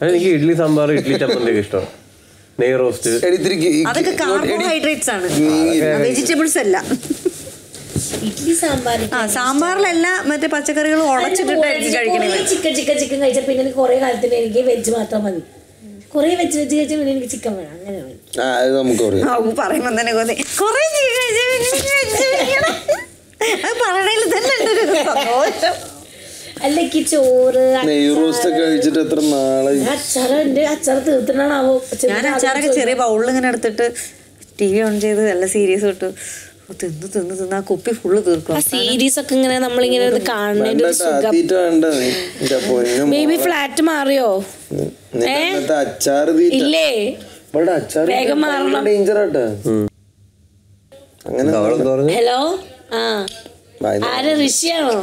എനിക്ക് ഇഡ്ഡലി സാമ്പാർ ഇഡ്ഡലി ചമ്മന്തി ഒക്കെ ഇഷ്ടം നെയ് റോസ്റ്റ് എടുത്തിരിക്ക് അതൊക്കെ കാർബോഹൈഡ്രേറ്റ്സ് ആണ് വെജിറ്റബിൾസ് അല്ല ഇഡ്ഡലി സാമ്പാർ ആ സാമ്പാറിലെല്ലാം മറ്റേ പച്ചക്കറികൾ ഉടച്ചിട്ടിട്ടായിരിക്കും കഴിക്കണത് ചിക്കൻ ചിക്കൻ ചിക്കൻ കഴിച്ച പിന്നെ എനിക്ക് കുറെ കാലത്തിന് എനിക്ക് വെജ് മാത്രം മതി കുറെ വെജ് വെച്ച് കഴിച്ചാൽ പിന്നെ എനിക്ക് ചിക്കൻ വേണം അങ്ങനെ മതി ആ അത് നമുക്ക് പറയാം ആ പറയുമ്പോ തന്നെ കൊതി കൊറേ chicken കഴിച്ച് പിന്നെ veg കഴിക്കണം. അത് പറയണതിൽ തന്നെ ഉണ്ട് ഒരു സന്തോഷം അല്ല എനിക്ക് ചോറ് നെയ് റോസ്റ്റ് ഒക്കെ കഴിച്ചിട്ട് എത്ര നാളെ അച്ചാറ് എന്റെ അച്ചാറ് തീർത്തിട്ടാണാവോ ഞാൻ അച്ചാറൊക്കെ ചെറിയ ബൗളിൽ ഇങ്ങനെ എടുത്തിട്ട് ടി വി ഓൺ ചെയ്ത് നല്ല സീരീസ് ഇട്ട് തിന്ന് തിന്ന് തിന്ന് ആ കുപ്പി ഫുള്ള് തീർക്കും ആ സീരീസ് ഒക്കെ ഇങ്ങനെ നമ്മളിങ്ങനെ ഇത് കാണുന്നതിന്റെ ഒരു സുഖം തീറ്റ വേണ്ട നീ. എന്റെ പൊന്നു മേ ബി ഫ്ലാറ്റ് മാറിയോ നിന്റെ അന്നത്തെ അച്ചാറ് തീറ്റ ഇല്ലേ ഇവിടെ അച്ചാറ് വേഗം മാറണം. ഡേഞ്ചർ ആട്ടെ അങ്ങനെ അവളെന്താ പറഞ്ഞു ഹലോ ആ വായി ആര് ഋഷിയാണോ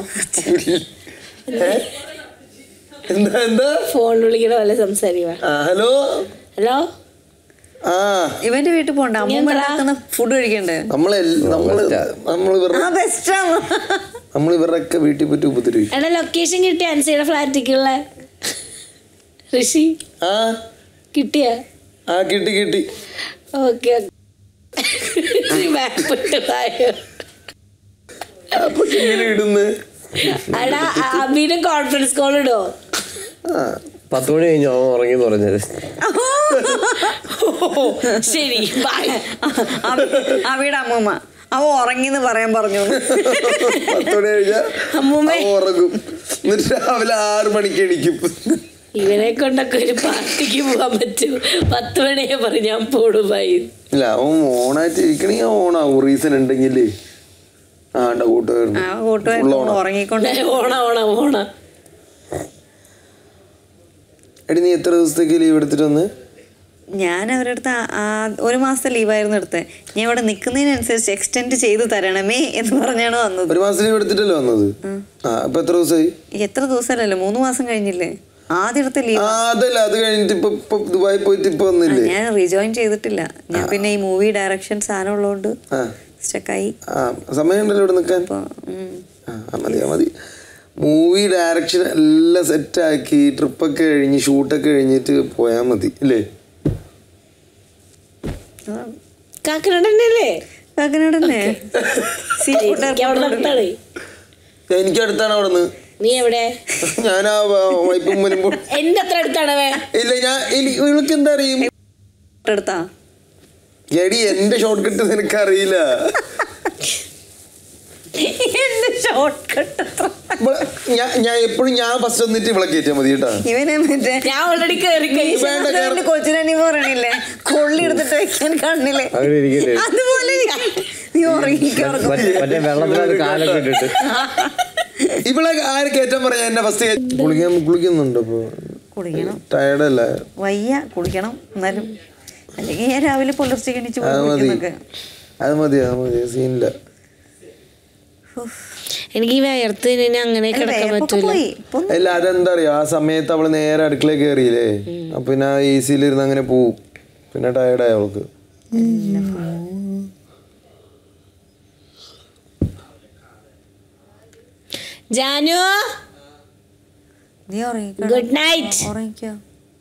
എന്താ എന്താ ഫോൺ വിളിക്കണ പോലെ സംസാരിക്കുക ആ ഹലോ ഹലോ ആ ഇവന്റെ വീട്ടിൽ പോണ്ട അമ്മൂമ്മ ഉണ്ടാക്കുന്ന ഫുഡ് കഴിക്കണ്ടേ നമ്മളെ നമ്മള് നമ്മൾ ഇവരുടെ ആ ബെസ്റ്റാണ് നമ്മൾ ഇവരുടെ ഒക്കെ വീട്ടിൽ പോയിട്ട് ഉപദ്രവിക്കും എടാ ലൊക്കേഷൻ കിട്ടി അൻസിയുടെ ഫ്ലാറ്റിക്കുള്ള ഋഷി ആ കിട്ടിയ ആ കിട്ടി കിട്ടി ഓക്കെ മാപ്പ് ഇട്ട് തായോ അപ്പൊ ഇങ്ങനെ ഇടുന്ന് എടാ അബീന് കോൺഫറൻസ് കോൾ ഇടോ ആ പത്ത് മണി കഴിഞ്ഞു അവൻ ഉറങ്ങിന്ന് പറഞ്ഞത് ശരി ബൈ അവിടെ അമ്മൂമ്മ അവ ഉറങ്ങിന്ന് പറയാൻ പറഞ്ഞു പത്തോടെ കഴിഞ്ഞാ അമ്മൂമ്മേ. അവൻ ഉറങ്ങും എന്നിട്ട് രാവിലെ ആറ് മണിക്ക് എണീക്കും ഇവനെ കൊണ്ടൊക്കെ ഒരു പാർട്ടിക്ക് പോകാൻ പറ്റൂ പത്ത് മണിയെ പറഞ്ഞ് ഞാൻ പോടും ബൈ ഇല്ല അവൻ ഓണായിട്ട് ഇരിക്കണെങ്കിൽ ഓണാവും റീസൺ ഉണ്ടെങ്കിൽ ആ ഉണ്ട് കൂട്ടുകാരുന്നു ആ കൂട്ടുകാരൻ ഉറങ്ങിക്കൊണ്ട് ഓണ ഓണ ഓണ എടി നീ എത്ര ദിവസത്തേക്ക് ലീവ് എടുത്തിട്ട് വന്ന് ഞാൻ അവരുടെ അടുത്ത് ആ- ആ ഒരു മാസത്തെ ലീവായിരുന്നു എടുത്തത് ഞാൻ ഇവിടെ നിൽക്കുന്നതിനനുസരിച്ച് എക്സ്റ്റെൻഡ് ചെയ്ത് തരണമേ എന്ന് പറഞ്ഞാണ് വന്നത് ഒരു മാസം ലീവ് എടുത്തിട്ടല്ലേ വന്നത് ആ അപ്പൊ എത്ര ദിവസമായി എത്ര ദിവസമല്ലല്ലോ മൂന്ന് മാസം കഴിഞ്ഞില്ലേ ആദ്യം എടുത്ത ലീവ് ആ അതല്ല അത് കഴിഞ്ഞിട്ട് ഇപ്പൊ ഇപ്പൊ ദുബായി പോയിട്ട് ഇപ്പൊ വന്നില്ലേ ഞാൻ റീജോയിൻ ചെയ്തിട്ടില്ല ഞാൻ പിന്നെ ഈ മൂവി ഡയറക്ഷൻ സാധനം ഉള്ളതുകൊണ്ട് ആ സ്റ്റക്കായി ആ സമയമുണ്ടല്ലോ ഇവിടെ നിൽക്കാൻ അപ്പോൾ ഉം. ആ ആ, മതി ആ, മതി മൂവി ഡയറക്ഷൻ എല്ലാം സെറ്റാക്കി ട്രിപ്പൊക്കെ കഴിഞ്ഞ് ഷൂട്ടൊക്കെ കഴിഞ്ഞിട്ട് പോയാൽ മതി അല്ലേ കാക്കനടനല്ലേ കാക്കനാട് തന്നെ സീ ഫുഡ് എനിക്ക് അവിടെ നടത്താണ് എനിക്ക് അടുത്താണ് അവിടെ നിന്ന് നീ എവിടെ ഞാൻ ആ വൈപ്പും വരുമ്പോൾ എന്റെ അത്ര അടുത്താണ് അവൻ ഇല്ല ഞാൻ ഇനി ഇവൾക്ക് എന്താ അറിയും എടുത്താ എടി എന്റെ ഷോർട്ട് കട്ട് നിനക്ക് അറിയില്ല എന്റെ ഷോർട്ട് കട്ട് ഞാൻ ഞാൻ എപ്പോഴും ഞാൻ ഫസ്റ്റ് വന്നിട്ട് ഇവളെ കയറ്റിയാൽ മതി കേട്ടാ ഇവനെ മറ്റേ ഞാൻ ഓൾറെഡി കയറി കഴിഞ്ഞു വേണ്ട, കേറ്. കൊച്ചിനെ പറയണില്ലേ കൊള്ളി എടുത്തിട്ട് വെക്കാൻ കാണില്ലേ അങ്ങനെ ഇരിക്കട്ടെ അതുപോലെ നീ ഉറങ്ങിക്കോ മറ്റേ മറ്റേ വെള്ളത്തിനകത്ത് കാലൊക്കെ ഇട്ടിട്ട് ഇവളെ ആര് കയറ്റാൻ പറയാ എന്നെ ഫസ്റ്റ് കുളിക്കാൻ കുളിക്കുന്നുണ്ട് അപ്പൊ കുളിക്കണം ടയർഡല്ല വയ്യ കുളിക്കണം എന്നാലും അല്ലെങ്കിൽ ഞാൻ രാവിലെ പുലർച്ചെ എണീച്ച് പോയി അത് മതി കുളിക്കുന്നൊക്കെ അത് മതി അത് മതി സീനില്ല എനിക്ക് ഈ വയർത്ത് ഇനി അങ്ങനെ അല്ല, കിടക്കാൻ വേപ്പൊക്കെ പറ്റൂല പോയി ഇപ്പൊ അല്ല അതെന്താ അറിയോ ആ സമയത്ത് അവള് നേരെ അടുക്കളയിൽ കയറിയില്ലേ അപ്പൊ പിന്നെ ആ എ സിയിലിരുന്ന് അങ്ങനെ പോവും പിന്നെ ടയർഡായി അവൾക്ക് ജാനു നീ ഉറങ്ങിക്കോ ഗുഡ് നൈറ്റ് ഉറങ്ങിക്കോ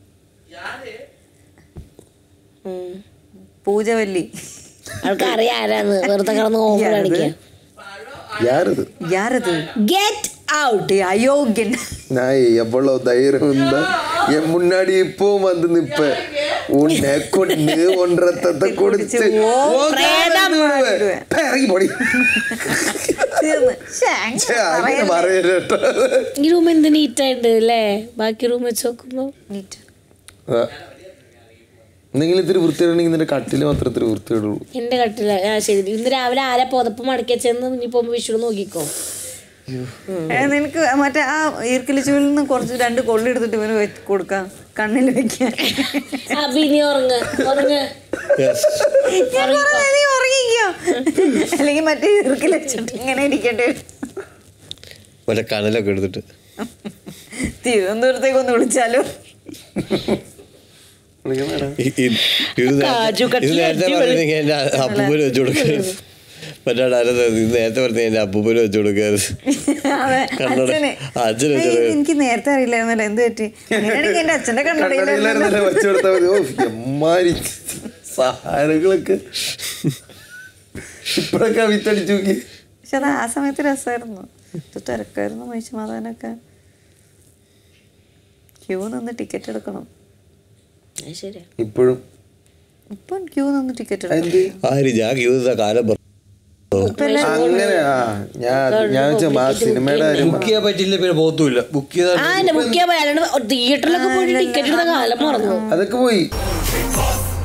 പൂജവല്ലി അവൾക്ക് അറിയാം ആരാന്ന് വെറുതെ കിടന്ന് ഓഫർ കാണിക്കുക யாருது யாரது ഗെറ്റ് ഔട്ട് டேய், அயோக்கியன் நாய் எவ்வளவு தைரியம் இருந்தா என் முன்னாடி இப்போ வந்து நிப்ப உன்னை கொண்டு உன் ரத்தத்தை குடிச்சு ஓ, உன் பிரேதம் காலை மாறிடுவேன். விடுவேன். பே, இறங்கி போடி തീർന്ന്. ശ്ശേ, അങ്ങനെ ഛെ, അങ്ങനെ പറയല്ലേ. പറയല്ലേട്ടോ. ഈ റൂം എന്ത് നീറ്റായിട്ട് അല്ലേ ബാക്കി റൂം വെച്ച് നോക്കുമ്പോ നീറ്റ്. ആ. എന്തെങ്കിലും ഇത്തിരി വൃത്തിയിടണമെങ്കിൽ നിന്റെ കട്ടില് മാത്രം ഇത്തിരി വൃത്തിയിടുള്ളൂ എന്റെ കട്ടില ആ ശരി ഇന്ന് രാവിലെ ആരാ പുതപ്പ് മടക്കി വെച്ചെന്ന് ഇനി പോകുമ്പോ വിഷു നോക്കിക്കോ ഏ, നിനക്ക് മറ്റേ ആ ഈർക്കിലിച്ചുവിൽ നിന്ന് കുറച്ച് രണ്ട് കൊള്ളി എടുത്തിട്ട് ഇവന് വെച്ച് കൊടുക്കാം കണ്ണിൽ വെക്കാൻ അബി നീ ഉറങ്ങ് ഉറങ്ങ് ഞാൻ പറഞ്ഞത് നീ ഉറങ്ങിക്കോ അല്ലെങ്കിൽ മറ്റേ ഈർക്കിൽ വെച്ചിട്ട് ഇങ്ങനെ ഇരിക്കേണ്ടി വരും മറ്റേ കനലൊക്കെ എടുത്തിട്ട് തിരുവനന്തപുരത്തേക്ക് ഒന്ന് വിളിച്ചാലോ ഇ- ഇ- ഇത് നേരത്തെ- കാജു കട്ട്ലി ഇത് നേരത്തെ അടിപൊളി. പറഞ്ഞെങ്കിൽ എന്റെ അപ്പൂപ്പന് വെച്ച് കൊടുക്കും മറ്റേ ആരത് നീ നേരത്തെ പറഞ്ഞ എന്റെ അപ്പൂപ്പന് വെച്ചു കൊടുക്കാറ് അതെ കണ്ണട. അച്ഛന് ആ, അച്ഛന് ഏയ്, വെച്ചത്. എനിക്ക് നേരത്തെ അറിയില്ലായിരുന്നല്ലോ എന്ത് പറ്റി അങ്ങനെയാണെങ്കിൽ എന്റെ അച്ഛന്റെ കണ്ണടയിലായിരുന്നു കണ്ണടയിലായിരുന്നല്ലേ വെച്ച് കൊടുത്താൽ മതി ഓ എമ്മാരി സാധനങ്ങളൊക്കെ ഇപ്പഴൊക്കെ വിത്തടിച്ചു നോക്കി പക്ഷെ അത് ആ സമയത്ത് രസമായിരുന്നു ഇത് തിരക്കായിരുന്നു മഹിഷമാതാനൊക്കെ ക്യൂ നിന്ന് ടിക്കറ്റ് എടുക്കണം അത് ശരിയാ ഇപ്പോഴും ഇപ്പം ക്യൂ നിന്ന് ടിക്കറ്റ് എടുക്കണം എന്ത് ആര് ഞാൻ ക്യൂ കാലം പറഞ്ഞു അങ്ങനെ ആ ഞാൻ ഞാൻ വെച്ചാ ആ സിനിമയുടെ കാര്യം ബുക്ക് ചെയ്യാൻ പറ്റില്ല പിന്നെ പോത്തുമില്ല ബുക്ക് ചെയ്താൽ ആ എന്നെ ബുക്ക് ചെയ്യാൻ പോയി അല്ലാണ്ട് തിയേറ്ററിലൊക്കെ പോയിട്ട് ടിക്കറ്റ് എടുത്ത കാലം മറന്നു അതൊക്കെ പോയി